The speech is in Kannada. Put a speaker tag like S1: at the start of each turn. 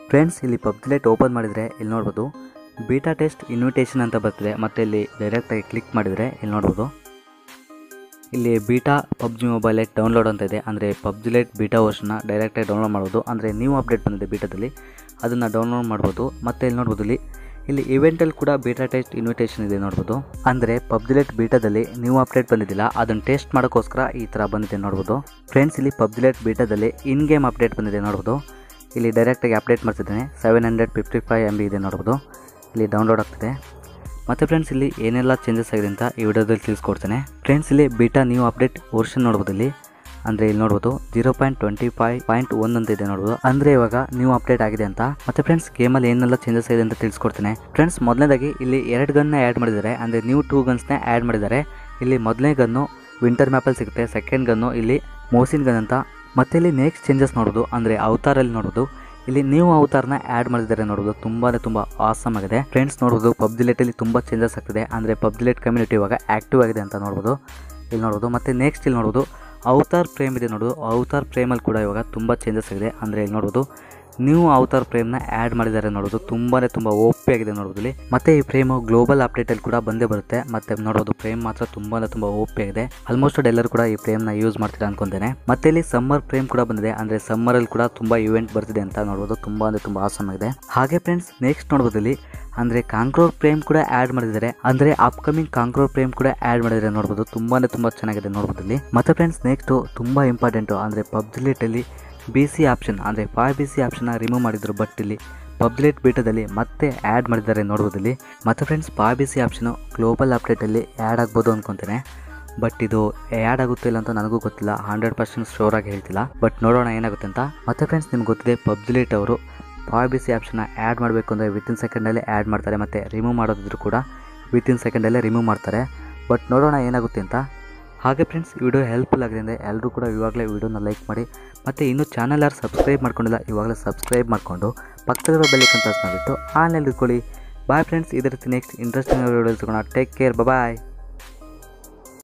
S1: ಫ್ರೆಂಡ್ಸ್ ಇಲ್ಲಿ ಪಬ್ಜಿಲೈಟ್ ಓಪನ್ ಮಾಡಿದರೆ ಇಲ್ಲಿ ನೋಡ್ಬೋದು ಬೀಟಾ ಟೆಸ್ಟ್ ಇನ್ವಿಟೇಷನ್ ಅಂತ ಬರ್ತದೆ ಮತ್ತು ಇಲ್ಲಿ ಡೈರೆಕ್ಟಾಗಿ ಕ್ಲಿಕ್ ಮಾಡಿದರೆ ಇಲ್ಲಿ ನೋಡ್ಬೋದು ಇಲ್ಲಿ beta PUBG mobile lite download ಅಂತ ಇದೆ ಅಂದರೆ ಪಬ್ಜಿ ಲೈಟ್ ಬೀಟಾ ವರ್ಷನ್ನ ಡೈರೆಕ್ಟಾಗಿ ಡೌನ್ಲೋಡ್ ಮಾಡ್ಬೋದು ಅಂದರೆ ನ್ಯೂ ಅಪ್ಡೇಟ್ ಬಂದಿದೆ ಬೀಟಾದಲ್ಲಿ ಅದನ್ನು ಡೌನ್ಲೋಡ್ ಮಾಡ್ಬೋದು ಮತ್ತು ಇಲ್ಲಿ ನೋಡ್ಬೋದು ಇಲ್ಲಿ ಇಲ್ಲಿ ಇವೆಂಟಲ್ಲಿ ಕೂಡ ಬೀಟಾ ಟೆಸ್ಟ್ ಇನ್ವಿಟೇಷನ್ ಇದೆ ನೋಡ್ಬೋದು ಅಂದರೆ ಪಬ್ಜಿ ಲೈಟ್ ಬೀಟಾದಲ್ಲಿ ನ್ಯೂ ಅಪ್ಡೇಟ್ ಬಂದಿದ್ದಿಲ್ಲ ಅದನ್ನು ಟೆಸ್ಟ್ ಮಾಡೋಕ್ಕೋಸ್ಕರ ಈ ಥರ ಬಂದಿದೆ ನೋಡ್ಬೋದು ಫ್ರೆಂಡ್ಸ್ ಇಲ್ಲಿ ಪಬ್ಜಿ ಲೈಟ್ ಬೀಟಾದಲ್ಲಿ ಇನ್ ಗೇಮ್ ಅಪ್ಡೇಟ್ ಬಂದಿದೆ ನೋಡ್ಬೋದು ಇಲ್ಲಿ ಡೈರೆಕ್ಟಾಗಿ ಅಪ್ಡೇಟ್ ಮಾಡ್ತಿದ್ದೇನೆ seven hundred fifty five M B ಇದೆ ನೋಡ್ಬೋದು ಇಲ್ಲಿ ಡೌನ್ಲೋಡ್ ಆಗ್ತಿದೆ ಮತ್ತು ಫ್ರೆಂಡ್ಸ್ ಇಲ್ಲಿ ಏನೆಲ್ಲ ಚೇಂಜಸ್ ಆಗಿದೆ ಅಂತ ಈ ವಿಡಿಯೋದಲ್ಲಿ ತಿಳಿಸ್ಕೊಡ್ತೇನೆ ಫ್ರೆಂಡ್ಸ್ ಇಲ್ಲಿ ಬೀಟಾ ನ್ಯೂ ಅಪ್ಡೇಟ್ ವರ್ಷನ್ ನೋಡ್ಬೋದು ಇಲ್ಲಿ ಅಂದರೆ ಇಲ್ಲಿ ನೋಡ್ಬೋದು zero point twenty five point one ಅಂತ ಇದೆ ನೋಡ್ಬೋದು ಅಂದರೆ ಇವಾಗ ನ್ಯೂ ಅಪ್ಡೇಟ್ ಆಗಿದೆ ಅಂತ ಮತ್ತೆ ಫ್ರೆಂಡ್ಸ್ ಗೇಮಲ್ಲಿ ಏನೆಲ್ಲ ಚೇಂಜಸ್ ಆಗಿದೆ ಅಂತ ತಿಳಿಸ್ಕೊಡ್ತೇನೆ ಫ್ರೆಂಡ್ಸ್ ಮೊದಲನೇದಾಗಿ ಇಲ್ಲಿ ಎರಡು ಗನ್ನ ಆ್ಯಡ್ ಮಾಡಿದ್ದಾರೆ ಅಂದರೆ ನ್ಯೂ ಟೂ ಗನ್ಸ್ನ ಆ್ಯಡ್ ಮಾಡಿದ್ದಾರೆ ಇಲ್ಲಿ ಮೊದಲನೇ ಗನ್ನು ವಿಂಟರ್ ಮ್ಯಾಪಲ್ಲಿ ಸಿಗುತ್ತೆ ಸೆಕೆಂಡ್ ಗನ್ನು ಇಲ್ಲಿ ಮೋಸಿನ್ ಗನ್ ಅಂತ ಮತ್ತೆ ಇಲ್ಲಿ ನೆಕ್ಸ್ಟ್ ಚೇಂಜಸ್ ನೋಡೋದು ಅಂದರೆ ಅವತಾರಲ್ಲಿ ನೋಡೋದು ಇಲ್ಲಿ ನೀವು ಅವತಾರನ ಆ್ಯಡ್ ಮಾಡಿದ್ದಾರೆ ನೋಡೋದು ತುಂಬಾ ತುಂಬ ಆಸಮ್ ಆಗಿದೆ ಫ್ರೆಂಡ್ಸ್ ನೋಡೋದು ಪಬ್ಜಿ ಲೈಟಲ್ಲಿ ತುಂಬ ಚೇಂಜಸ್ ಆಗ್ತಿದೆ ಅಂದರೆ ಪಬ್ಜಿ ಲೈಟ್ ಕಮ್ಯುನಿಟಿ ಇವಾಗ ಆ್ಯಕ್ಟಿವ್ ಆಗಿದೆ ಅಂತ ನೋಡ್ಬೋದು ಇಲ್ಲಿ ನೋಡೋದು ಮತ್ತು ನೆಕ್ಸ್ಟ್ ಇಲ್ಲಿ ನೋಡೋದು ಅವತಾರ್ ಫ್ರೇಮ್ ಇದೆ ನೋಡೋದು ಅವತಾರ್ ಫ್ರೇಮಲ್ಲಿ ಕೂಡ ಇವಾಗ ತುಂಬ ಚೇಂಜಸ್ ಆಗಿದೆ ಅಂದರೆ ಇಲ್ಲಿ ನೋಡೋದು ನ್ಯೂ ಅವತಾರ್ ಫ್ರೇಮ್ನ ಆ್ಯಡ್ ಮಾಡಿದ್ದಾರೆ ನೋಡೋದು ತುಂಬಾ ತುಂಬ ಓಪಿ ಆಗಿದೆ ನೋಡೋದು ಇಲ್ಲಿ ಮತ್ತೆ ಈ ಫ್ರೇಮು ಗ್ಲೋಬಲ್ ಅಪ್ಡೇಟಲ್ಲಿ ಕೂಡ ಬಂದೇ ಬರುತ್ತೆ ಮತ್ತೆ ನೋಡೋದು ಫ್ರೇಮ್ ಮಾತ್ರ ತುಂಬಾ ತುಂಬ ಓಪಿ ಆಗಿದೆ ಆಲ್ಮೋಸ್ಟ್ ಎಲ್ಲರೂ ಕೂಡ ಈ ಫ್ರೇಮ್ನ ಯೂಸ್ ಮಾಡ್ತೀರಾ ಅನ್ಕೊಂತೇನೆ ಮತ್ತೆ ಇಲ್ಲಿ ಸಮ್ಮರ್ ಫ್ರೇಮ್ ಕೂಡ ಬಂದಿದೆ ಅಂದರೆ ಸಮ್ಮರಲ್ಲಿ ಕೂಡ ತುಂಬ ಇವೆಂಟ್ ಬರ್ತಿದೆ ಅಂತ ನೋಡ್ಬೋದು ತುಂಬ ಅಂದರೆ ತುಂಬ ಆಸಮ್ ಆಗಿದೆ ಹಾಗೆ ಫ್ರೆಂಡ್ಸ್ ನೆಕ್ಸ್ಟ್ ನೋಡ್ಬೋದು ಇಲ್ಲಿ ಅಂದರೆ ಕಾಂಕ್ರೋರ್ ಫ್ರೇಮ್ ಕೂಡ ಆ್ಯಡ್ ಮಾಡಿದ್ದಾರೆ ಅಂದರೆ ಅಪ್ಕಮಿಂಗ್ ಕಾಂಕ್ರೋರ್ ಫ್ರೇಮ್ ಕೂಡ ಆ್ಯಡ್ ಮಾಡಿದ್ದಾರೆ ನೋಡ್ಬೋದು ತುಂಬಾ ತುಂಬ ಚೆನ್ನಾಗಿದೆ ನೋಡ್ಬೋದು ಇಲ್ಲಿ ಮತ್ತೆ ಫ್ರೆಂಡ್ಸ್ ನೆಕ್ಸ್ಟು ತುಂಬ ಇಂಪಾರ್ಟೆಂಟು ಅಂದರೆ ಪಬ್ಜಿಲೇಟಲ್ಲಿ ಬಿ ಸಿ ಆಪ್ಷನ್ ಅಂದರೆ ಫೈವ್ ಬಿ ಸಿ ಆಪ್ಷನ್ನ ರಿಮೂವ್ ಮಾಡಿದ್ರು ಬಟ್ ಇಲ್ಲಿ ಪಬ್ಲಿಟ್ ಬೀಟದಲ್ಲಿ ಮತ್ತೆ ಆ್ಯಡ್ ಮಾಡಿದ್ದಾರೆ ನೋಡ್ಬೋದು ಇಲ್ಲಿ ಮತ್ತು friends five B C option global ಅಪ್ಡೇಟಲ್ಲಿ ಆ್ಯಡ್ ಆಗ್ಬೋದು ಅಂದ್ಕೊತೇನೆ ಬಟ್ ಇದು ಆ್ಯಡ್ ಆಗುತ್ತೆ ಇಲ್ಲ ಅಂತ ನನಗೂ ಗೊತ್ತಿಲ್ಲ ಹಂಡ್ರೆಡ್ ಪರ್ಸೆಂಟ್ ಶೋರ್ ಆಗಿ ಹೇಳ್ತಿಲ್ಲ ಬಟ್ ನೋಡೋಣ ಏನಾಗುತ್ತೆ ಅಂತ ಮತ್ತೆ ಫ್ರೆಂಡ್ಸ್ ನಿಮ್ಗೆ ಗೊತ್ತಿದೆ ಪಬ್ಜಿಲೇಟ್ ಅವರು ಫೈವ್ ಬಿ ಸಿ ಆಪ್ಷನ್ನ ಆ್ಯಡ್ ಮಾಡಬೇಕು ಅಂದರೆ ವಿತಿನ್ ಸೆಕೆಂಡಲ್ಲೇ ಆ್ಯಡ್ ಮಾಡ್ತಾರೆ ಮತ್ತು ರಿಮೂವ್ ಮಾಡೋದಿದ್ರು ಕೂಡ ವಿತಿನ್ ಸೆಕೆಂಡಲ್ಲೇ ರಿಮೂವ್ ಮಾಡ್ತಾರೆ ಬಟ್ ನೋಡೋಣ ಏನಾಗುತ್ತೆ ಅಂತ ಹಾಗೆ ಫ್ರೆಂಡ್ಸ್ ಈ ವಿಡಿಯೋ ಹೆಲ್ಪ್ಫುಲ್ ಆಗಿದೆ ಅಂದರೆ ಎಲ್ಲರೂ ಕೂಡ ಇವಾಗಲೇ ವಿಡಿಯೋನ ಲೈಕ್ ಮಾಡಿ ಮತ್ತು ಇನ್ನೂ ಚಾನಲ್ ಯಾರು ಸಬ್ಸ್ಕ್ರೈಬ್ ಮಾಡ್ಕೊಂಡಿಲ್ಲ ಇವಾಗಲೇ ಸಬ್ಸ್ಕ್ರೈಬ್ ಮಾಡಿಕೊಂಡು ಪಕ್ಕದಲ್ಲಿರೋ ಬೆಲ್ಲೈಕನ್ ಪ್ರೆಸ್ ಮಾಡಿಬಿಟ್ಟು ಆನ್ಲೈನ್ ಇಟ್ಕೊಳ್ಳಿ ಬಾಯ್ ಫ್ರೆಂಡ್ಸ್ ಇದೇ ರೀತಿ ನೆಕ್ಸ್ಟ್ ಇಂಟ್ರೆಸ್ಟಿಂಗ್ ವಿಡಿಯೋ ಸಿಗೋಣ ಟೇಕ್ ಕೇರ್ ಬಾಯ್